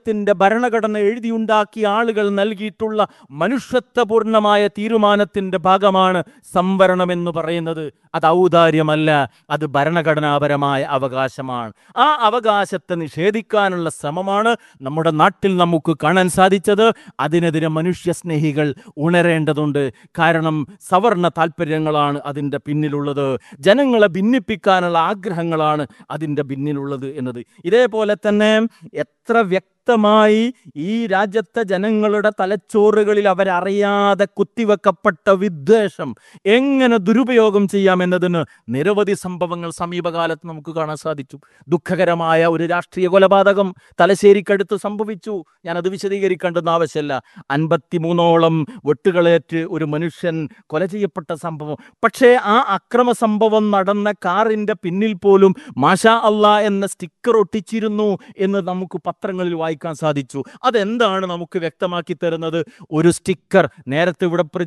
രാജ്യത്തിന്റെ ഭരണഘടന എഴുതിയുണ്ടാക്കിയ ആളുകൾ നൽകിയിട്ടുള്ള മനുഷ്യത്വപൂർണമായ തീരുമാനത്തിന്റെ ഭാഗമാണ് സംവരണം എന്ന് പറയുന്നത് അത് ഔദാര്യമല്ല അത് ഭരണഘടനാപരമായ അവകാശമാണ് ആ അവകാശത്തെ നിഷേധിക്കാനുള്ള ശ്രമമാണ് നമ്മുടെ നാട്ടിൽ നമുക്ക് കാണാൻ സാധിച്ചത് അതിനെതിരെ മനുഷ്യസ്നേഹികൾ ഉണരേണ്ടതുണ്ട് കാരണം സവർണ താല്പര്യങ്ങളാണ് അതിൻ്റെ പിന്നിലുള്ളത് ജനങ്ങളെ ഭിന്നിപ്പിക്കാനുള്ള ആഗ്രഹങ്ങളാണ് അതിൻ്റെ പിന്നിലുള്ളത് എന്നത് ഇതേപോലെ തന്നെ എത്ര വ്യക്തമായി ഈ രാജ്യത്തെ ജനങ്ങളുടെ തലച്ചോറുകളിൽ അവരറിയാതെ കുത്തിവെക്കപ്പെട്ട വിദ്വേഷം എങ്ങനെ ദുരുപയോഗം ചെയ്യാമെന്നതിന് നിരവധി സംഭവങ്ങൾ സമീപകാലത്ത് നമുക്ക് കാണാൻ സാധിച്ചു ദുഃഖകരമായ ഒരു രാഷ്ട്രീയ കൊലപാതകം തലശ്ശേരിക്കടുത്ത് സംഭവിച്ചു ഞാനത് വിശദീകരിക്കേണ്ടെന്ന് ആവശ്യമില്ല അൻപത്തിമൂന്നോളം വെട്ടുകളേറ്റ് ഒരു മനുഷ്യൻ കൊല ചെയ്യപ്പെട്ട സംഭവം പക്ഷേ ആ അക്രമ സംഭവം നടന്ന കാറിന്റെ പിന്നിൽ പോലും മാഷാ അള്ളാ എന്ന സ്റ്റിക്കർ ഒട്ടിച്ചിരുന്നു എന്ന് നമുക്ക് പത്രങ്ങളിൽ വായിക്കാൻ സാധിച്ചു അതെന്താണ് നമുക്ക് വ്യക്തമാക്കി തരുന്നത് ഒരു സ്റ്റിക്കർ നേരത്തെ ഇവിടെ